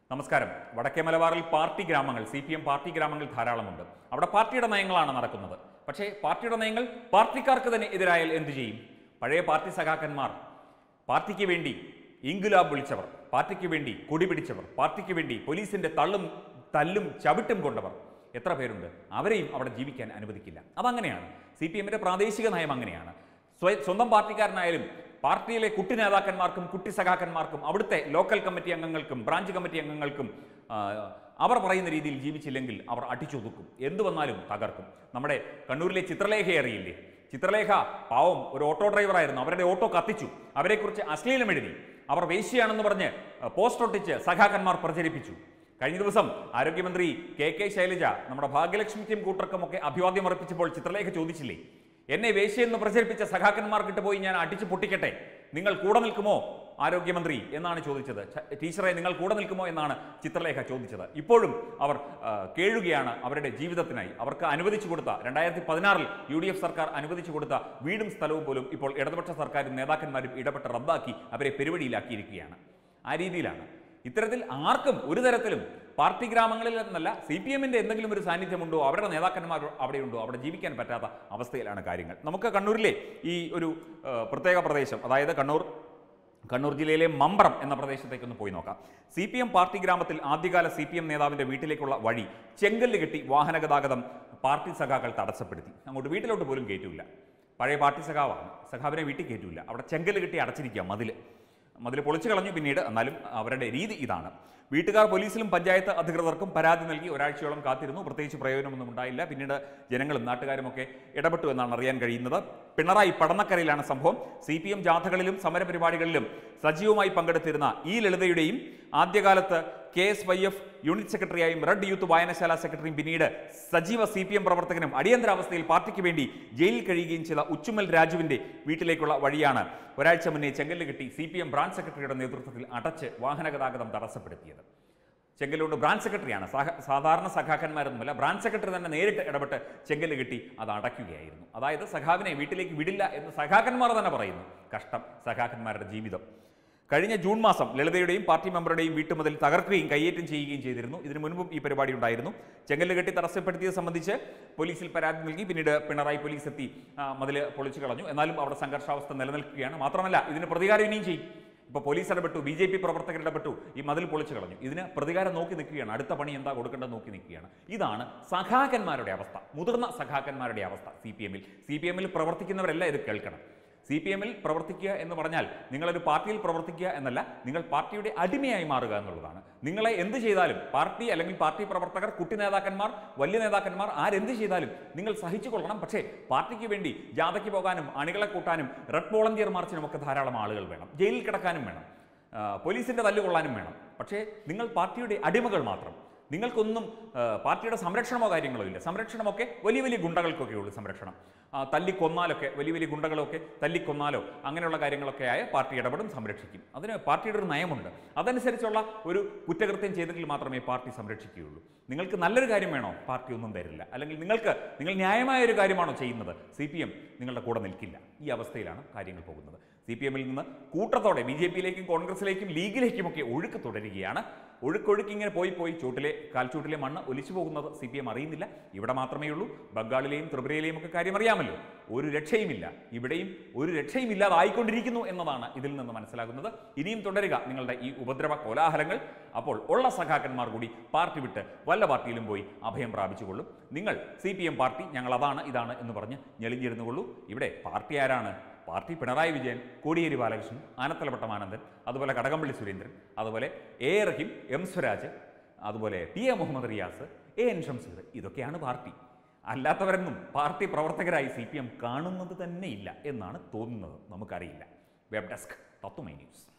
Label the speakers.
Speaker 1: നമസ്കാരം വടക്കേ മലബാറിൽ പാർട്ടി ഗ്രാമങ്ങൾ സി പി എം പാർട്ടി ഗ്രാമങ്ങൾ ധാരാളമുണ്ട് അവിടെ പാർട്ടിയുടെ നയങ്ങളാണ് നടക്കുന്നത് പക്ഷേ പാർട്ടിയുടെ നയങ്ങൾ പാർട്ടിക്കാർക്ക് തന്നെ എതിരായാൽ എന്തു ചെയ്യും പഴയ പാർട്ടി സഖാക്കന്മാർ പാർട്ടിക്ക് വേണ്ടി ഇൻഗുലാബ് വിളിച്ചവർ പാർട്ടിക്ക് വേണ്ടി കൊടി പിടിച്ചവർ പാർട്ടിക്ക് വേണ്ടി പോലീസിന്റെ തള്ളും തല്ലും ചവിട്ടും കൊണ്ടവർ എത്ര പേരുണ്ട് അവരെയും അവിടെ ജീവിക്കാൻ അനുവദിക്കില്ല അതങ്ങനെയാണ് സി പി എമ്മിന്റെ പ്രാദേശിക നയം അങ്ങനെയാണ് സ്വയ- സ്വന്തം പാർട്ടിക്കാരനായാലും പാർട്ടിയിലെ കുട്ടി നേതാക്കന്മാർക്കും കുട്ടി സഖാക്കന്മാർക്കും അവിടുത്തെ ലോക്കൽ കമ്മിറ്റി അംഗങ്ങൾക്കും ബ്രാഞ്ച് കമ്മിറ്റി അംഗങ്ങൾക്കും ആ, അവർ പറയുന്ന രീതിയിൽ ജീവിച്ചില്ലെങ്കിൽ അവർ അടിച്ചൊതുക്കും എന്തു വന്നാലും തകർക്കും നമ്മുടെ കണ്ണൂരിലെ ചിത്രലേഖയെ അറിയില്ലേ ചിത്രലേഖ പാവം ഒരു ഓട്ടോ ഡ്രൈവറായിരുന്നു അവരുടെ ഓട്ടോ കത്തിച്ചു അവരെക്കുറിച്ച് അശ്ലീലം എഴുതി അവർ വേശ്യയാണെന്ന് പറഞ്ഞ് ആ, പോസ്റ്റർ ഒട്ടിച്ച് സഖാക്കന്മാർ പ്രചരിപ്പിച്ചു കഴിഞ്ഞ ദിവസം ആരോഗ്യമന്ത്രി കെ കെ ശൈലജ നമ്മുടെ ഭാഗ്യലക്ഷ്മിക്കും കൂട്ടർക്കും ഒക്കെ അഭിവാദ്യം അർപ്പിച്ചപ്പോൾ ചിത്രലേഖ ചോദിച്ചില്ലേ എന്നെ വേശ്യയെന്ന് പ്രചരിപ്പിച്ച സഖാക്കന്മാർക്കിട്ട് പോയി ഞാൻ അടിച്ചു പൊട്ടിക്കട്ടെ നിങ്ങൾ കൂടെ നിൽക്കുമോ ആരോഗ്യമന്ത്രി എന്നാണ് ചോദിച്ചത് ച- ടീച്ചറെ നിങ്ങൾ കൂടെ നിൽക്കുമോ എന്നാണ് ചിത്രലേഖ ചോദിച്ചത് ഇപ്പോഴും അവർ ആ, കേഴുകയാണ് അവരുടെ ജീവിതത്തിനായി അവർക്ക് അനുവദിച്ചു കൊടുത്ത രണ്ടായിരത്തി പതിനാറിൽ യു ഡി എഫ് സർക്കാർ അനുവദിച്ചു കൊടുത്ത വീടും സ്ഥലവും പോലും ഇപ്പോൾ ഇടതുപക്ഷ സർക്കാരും നേതാക്കന്മാരും ഇടപെട്ട് റദ്ദാക്കി അവരെ പെരുവഴിയിലാക്കിയിരിക്കുകയാണ് ആ രീതിയിലാണ് ഇത്തരത്തിൽ ആർക്കും ഒരു തരത്തിലും പാർട്ടി ഗ്രാമങ്ങളിൽ എന്നല്ല സി പി എമ്മിന്റെ എന്തെങ്കിലും ഒരു സാന്നിധ്യമുണ്ടോ അവരുടെ നേതാക്കന്മാർ അവിടെയുണ്ടോ അവിടെ ജീവിക്കാൻ പറ്റാത്ത അവസ്ഥയിലാണ് കാര്യങ്ങൾ നമുക്ക് കണ്ണൂരിലെ ഈ ഒരു ആ, പ്രത്യേക പ്രദേശം അതായത് കണ്ണൂർ കണ്ണൂർ ജില്ലയിലെ മമ്പ്രം എന്ന പ്രദേശത്തേക്കൊന്ന് പോയി നോക്കാം സി പി എം പാർട്ടി ഗ്രാമത്തിൽ ആദ്യകാല സി പി എം നേതാവിന്റെ വീട്ടിലേക്കുള്ള വഴി ചെങ്കല്ല് കെട്ടി വാഹന ഗതാഗതം പാർട്ടി സഖാക്കൾ തടസ്സപ്പെടുത്തി അങ്ങോട്ട് വീട്ടിലോട്ട് പോലും കയറ്റൂല പഴയ പാർട്ടി സഖാവാണ് സഖാവിനെ വീട്ടിൽ കയറ്റൂല അവിടെ ചെങ്കല്ല് കെട്ടി അടച്ചിരിക്കുക മതിൽ മതിൽ പൊളിച്ചു കളഞ്ഞു പിന്നീട് എന്നാലും അവരുടെ രീതി ഇതാണ് വീട്ടുകാർ പോലീസിലും പഞ്ചായത്ത് അധികൃതർക്കും പരാതി നൽകി ഒരാഴ്ചയോളം കാത്തിരുന്നു പ്രത്യേകിച്ച് പ്രയോജനമൊന്നും ഉണ്ടായില്ല പിന്നീട് ജനങ്ങളും നാട്ടുകാരുമൊക്കെ ഇടപെട്ടു എന്നാണ് അറിയാൻ കഴിയുന്നത് പിണറായി പടന്നക്കരയിലാണ് സംഭവം സി പി എം ജാഥകളിലും സമരപരിപാടികളിലും സജീവമായി പങ്കെടുത്തിരുന്ന ഈ ലളിതയുടെയും ആദ്യകാലത്ത് K S Y F unit സെക്രട്ടറിയായും റെഡ് യൂത്ത് വായനശാല സെക്രട്ടറിയും പിന്നീട് സജീവ സി പി എം പ്രവർത്തകനും അടിയന്തരാവസ്ഥയിൽ പാർട്ടിക്ക് വേണ്ടി ജയിലിൽ കഴിയുകയും ചെയ്ത ഉച്ചുമൽ രാജുവിന്റെ വീട്ടിലേക്കുള്ള വഴിയാണ് ഒരാഴ്ച മുന്നേ ചെങ്കല്ല് കെട്ടി സി പി എം ബ്രാഞ്ച് സെക്രട്ടറിയുടെ നേതൃത്വത്തിൽ അടച്ച് വാഹന ഗതാഗതം തടസ്സപ്പെടുത്തിയത് ചെങ്കല്ലോട് ബ്രാഞ്ച് സെക്രട്ടറിയാണ് സഹ- സാധാരണ സഖാക്കന്മാരൊന്നുമല്ല ബ്രാഞ്ച് സെക്രട്ടറി തന്നെ നേരിട്ട് ഇടപെട്ട് ചെങ്കല്ല് കെട്ടി അത് അടയ്ക്കുകയായിരുന്നു അതായത് സഖാവിനെ വീട്ടിലേക്ക് വിടില്ല എന്ന് സഖാക്കന്മാർ തന്നെ പറയുന്നു കഷ്ടം സഖാക്കന്മാരുടെ ജീവിതം കഴിഞ്ഞ ജൂൺ മാസം ലളിതയുടെയും പാർട്ടി മെമ്പറുടെയും വീട്ടുമുതൽ തകർക്കുകയും കയ്യേറ്റം ചെയ്യുകയും ചെയ്തിരുന്നു ഇതിനു മുൻപും ഈ പരിപാടി ഉണ്ടായിരുന്നു ചെങ്കല്ല് കെട്ടി തടസ്സപ്പെടുത്തിയത് സംബന്ധിച്ച് പോലീസിൽ പരാതി നൽകി പിന്നീട് പിണറായി പോലീസ് എത്തി ആ, മതിൽ പൊളിച്ചു കളഞ്ഞു എന്നാലും അവിടെ സംഘർഷാവസ്ഥ നിലനിൽക്കുകയാണ് മാത്രമല്ല ഇതിന് പ്രതികാരം ഇനിയും ചെയ്യും ഇപ്പോൾ പോലീസ് ഇടപെട്ടു ബി ജെ പി പ്രവർത്തകർ ഇടപെട്ടു ഈ മതിൽ പൊളിച്ചു കളഞ്ഞു ഇതിന് പ്രതികാരം നോക്കി നിൽക്കുകയാണ് അടുത്ത പണി എന്താ കൊടുക്കേണ്ടത് നോക്കി നിൽക്കുകയാണ് ഇതാണ് സഖാക്കന്മാരുടെ അവസ്ഥ മുതിർന്ന സഖാക്കന്മാരുടെ അവസ്ഥ സി പി എമ്മിൽ സി പി എമ്മിൽ പ്രവർത്തിക്കുന്നവരെല്ലാം ഇത് കേൾക്കണം സി പി എമ്മിൽ പ്രവർത്തിക്കുക എന്ന് പറഞ്ഞാൽ നിങ്ങളൊരു പാർട്ടിയിൽ പ്രവർത്തിക്കുക എന്നല്ല നിങ്ങൾ പാർട്ടിയുടെ അടിമയായി മാറുക എന്നുള്ളതാണ് നിങ്ങളെ എന്ത് ചെയ്താലും പാർട്ടി അല്ലെങ്കിൽ പാർട്ടി പ്രവർത്തകർ കുട്ടി നേതാക്കന്മാർ വലിയ നേതാക്കന്മാർ ആരെന്ത് ചെയ്താലും നിങ്ങൾ സഹിച്ചു കൊള്ളണം പക്ഷേ പാർട്ടിക്ക് വേണ്ടി ജാഥയ്ക്ക് പോകാനും അണികളെ കൂട്ടാനും റെഡ് വോളണ്ടിയർ മാർച്ചിനും ഒക്കെ ധാരാളം ആളുകൾ വേണം ജയിലിൽ കിടക്കാനും വേണം ആ, പോലീസിന്റെ തല്ലുകൊള്ളാനും വേണം പക്ഷേ നിങ്ങൾ പാർട്ടിയുടെ അടിമകൾ മാത്രം നിങ്ങൾക്കൊന്നും ആ, പാർട്ടിയുടെ സംരക്ഷണമോ കാര്യങ്ങളോ ഇല്ല സംരക്ഷണമൊക്കെ വലിയ വലിയ ഗുണ്ടകൾക്കൊക്കെ ഉള്ളൂ സംരക്ഷണം ആ, തല്ലിക്കൊന്നാലൊക്കെ വലിയ വലിയ ഗുണ്ടകളൊക്കെ തല്ലിക്കൊന്നാലോ അങ്ങനെയുള്ള കാര്യങ്ങളൊക്കെ ആയ പാർട്ടി ഇടപെടും സംരക്ഷിക്കും അതിന് പാർട്ടിയുടെ ഒരു നയമുണ്ട് അതനുസരിച്ചുള്ള ഒരു കുറ്റകൃത്യം ചെയ്തെങ്കിൽ മാത്രമേ പാർട്ടി സംരക്ഷിക്കുകയുള്ളൂ നിങ്ങൾക്ക് നല്ലൊരു കാര്യം വേണോ പാർട്ടി ഒന്നും തരില്ല അല്ലെങ്കിൽ നിങ്ങൾക്ക് നിങ്ങൾ ന്യായമായ ഒരു കാര്യമാണോ ചെയ്യുന്നത് സി പി എം നിങ്ങളുടെ കൂടെ നിൽക്കില്ല ഈ അവസ്ഥയിലാണ് കാര്യങ്ങൾ പോകുന്നത് സി പി എമ്മിൽ നിന്ന് കൂട്ടത്തോടെ ബി ജെ പിയിലേക്കും കോൺഗ്രസിലേക്കും ലീഗിലേക്കുമൊക്കെ ഒഴുക്ക് തുടരുകയാണ് ഒഴുക്കൊഴുക്ക് ഇങ്ങനെ പോയി പോയി ചൂട്ടിലെ കാൽച്ചൂട്ടിലെ മണ്ണ് ഒലിച്ചു പോകുന്നത് സി പി എം അറിയുന്നില്ല ഇവിടെ മാത്രമേ ഉള്ളൂ ബംഗാളിലെയും ത്രിപുരയിലെയും ഒക്കെ കാര്യം അറിയാമല്ലോ ഒരു രക്ഷയുമില്ല ഇവിടെയും ഒരു രക്ഷയും ഇല്ലാതായിക്കൊണ്ടിരിക്കുന്നു എന്നതാണ് ഇതിൽ നിന്ന് മനസ്സിലാകുന്നത് ഇനിയും തുടരുക നിങ്ങളുടെ ഈ ഉപദ്രവ കോലാഹലങ്ങൾ അപ്പോൾ ഉള്ള സഖാക്കന്മാർ കൂടി പാർട്ടി വിട്ട് വല്ല പാർട്ടിയിലും പോയി അഭയം പ്രാപിച്ചുകൊള്ളും നിങ്ങൾ സി പി എം പാർട്ടി ഞങ്ങൾ അതാണ് ഇതാണ് എന്ന് പറഞ്ഞ് ഞെളിഞ്ഞിരുന്നുകൊള്ളൂ ഇവിടെ പാർട്ടി ആരാണ് പാർട്ടി പിണറായി വിജയൻ കോടിയേരി ബാലകൃഷ്ണൻ ആനത്തലവട്ടം ആനന്ദൻ അതുപോലെ കടകംപള്ളി സുരേന്ദ്രൻ അതുപോലെ എ റഹീം എം സ്വരാജ് അതുപോലെ P A Muhammad Riyas A N Shamseer ഇതൊക്കെയാണ് പാർട്ടി അല്ലാത്തവരൊന്നും പാർട്ടി പ്രവർത്തകരായി സി പി എം കാണുന്നത് തന്നെ ഇല്ല എന്നാണ് തോന്നുന്നത് നമുക്കറിയില്ല വെബ് ഡെസ്ക് തത്വമൈ ന്യൂസ്